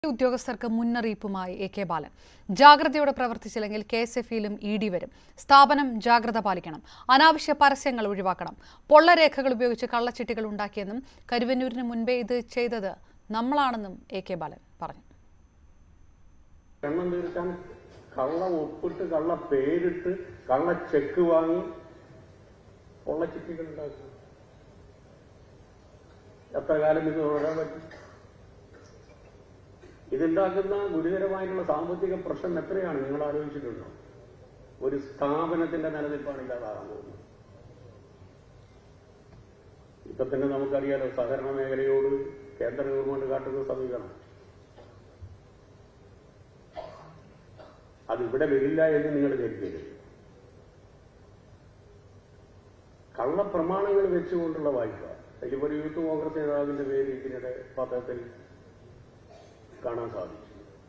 ഉദ്യോഗസ്ഥർക്ക് മുന്നറിയിപ്പുമായി A K Balan ജാഗ്രതയോടെ പ്രവർത്തിച്ചില്ലെങ്കിൽ കെ എസ് എഫിയിലും ഇ ഡി വരും സ്ഥാപനം ജാഗ്രത പാലിക്കണം അനാവശ്യ പരസ്യങ്ങൾ ഒഴിവാക്കണം പൊള്ളരേഖകൾ ഉപയോഗിച്ച് കള്ളച്ചിട്ടികൾ ഉണ്ടാക്കിയെന്നും കരുവന്നൂരിന് മുൻപേ ഇത് ചെയ്തത് നമ്മളാണെന്നും എ കെ ബാലൻ പറഞ്ഞു എണ്ണം തീർക്കാൻ കള്ള ഒപ്പിട്ട് കള്ള പേരിട്ട് കള്ള ചെക്ക് വാങ്ങി ഉള്ള ചിട്ടികൾ ഉണ്ടാക്കുക എത്ര കാലം ഇത് തുടരാൻ പറ്റും ഇതുണ്ടാക്കുന്ന ഗുരുതരമായിട്ടുള്ള സാമ്പത്തിക പ്രശ്നം എത്രയാണ് നിങ്ങൾ ആലോചിച്ചിട്ടുണ്ടോ ഒരു സ്ഥാപനത്തിന്റെ നിലനിൽപ്പാണ് ഇല്ലാതാകാൻ പോകുന്നത് ഇപ്പൊ തന്നെ നമുക്കറിയാലോ സഹകരണ മേഖലയോട് കേന്ദ്ര ഗവൺമെന്റ് കാട്ടുന്ന സമീപനം അത് ഇവിടെ വരില്ല എന്ന് നിങ്ങൾ ധരിക്കരുത് കള്ളപ്രമാണങ്ങൾ വെച്ചുകൊണ്ടുള്ള വായ്പ ഇതിപ്പോ ഒരു യൂത്ത് കോൺഗ്രസ് നേതാവിന്റെ പേര് ഇതിനിടെ പത്രത്തിൽ കാണാൻ സാധിച്ചു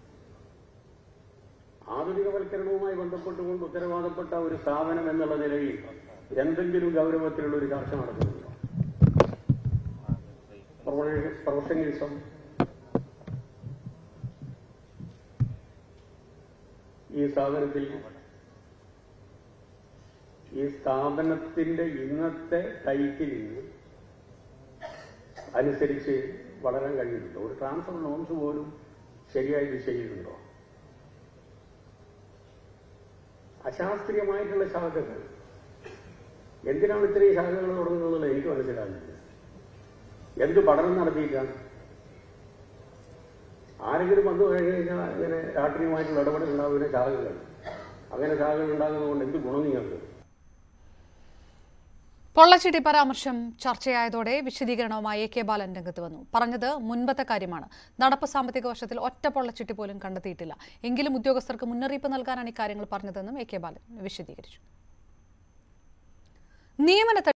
ആധുനികവൽക്കരണവുമായി ബന്ധപ്പെട്ടുകൊണ്ട് ഉത്തരവാദപ്പെട്ട ഒരു സ്ഥാപനം എന്നുള്ള നിലയിൽ എന്തെങ്കിലും ഗൗരവത്തിലുള്ള ഒരു ചർച്ച നടക്കുന്നുണ്ടോ പ്രൊഫ- പ്രൊഫഷണലിസം ഈ സ്ഥാപനത്തിൽ ഈ സ്ഥാപനത്തിന്റെ ഇന്നത്തെ ടൈറ്റിലിന് അനുസരിച്ച് വളരാൻ കഴിയുന്നുണ്ടോ ഒരു ട്രാൻസ്ഫർ നോംസ് പോലും ശരിയായി നിശ്ചയിച്ചിട്ടുണ്ടോ അശാസ്ത്രീയമായിട്ടുള്ള ശാഖകൾ എന്തിനാണ് ഇത്രയും ശാഖകൾ തുടങ്ങുന്നത് എനിക്ക് മനസ്സിലാകുന്നില്ല എന്ത് പഠനം നടത്തിയിട്ടാണ് ആരെങ്കിലും വന്നു കഴിഞ്ഞ് കഴിഞ്ഞാൽ ഇങ്ങനെ രാഷ്ട്രീയമായിട്ടുള്ള ഇടപെടൽ ഉണ്ടാകുന്ന ശാഖകൾ അങ്ങനെ ശാഖകൾ ഉണ്ടാകുന്നതുകൊണ്ട് എന്ത് ഗുണം നിങ്ങൾക്ക് പൊള്ളച്ചിട്ടി പരാമർശം ചർച്ചയായതോടെ വിശദീകരണവുമായി എ കെ ബാലൻ രംഗത്ത് വന്നു പറഞ്ഞത് മുൻപത്തെ കാര്യമാണ് നടപ്പ് സാമ്പത്തിക വർഷത്തിൽ ഒറ്റ പൊള്ളച്ചിട്ടി പോലും കണ്ടെത്തിയിട്ടില്ല എങ്കിലും ഉദ്യോഗസ്ഥർക്ക് മുന്നറിയിപ്പ് നൽകാനാണ് ഇക്കാര്യങ്ങൾ പറഞ്ഞതെന്നും എ കെ ബാലൻ വിശദീകരിച്ചു നിയമന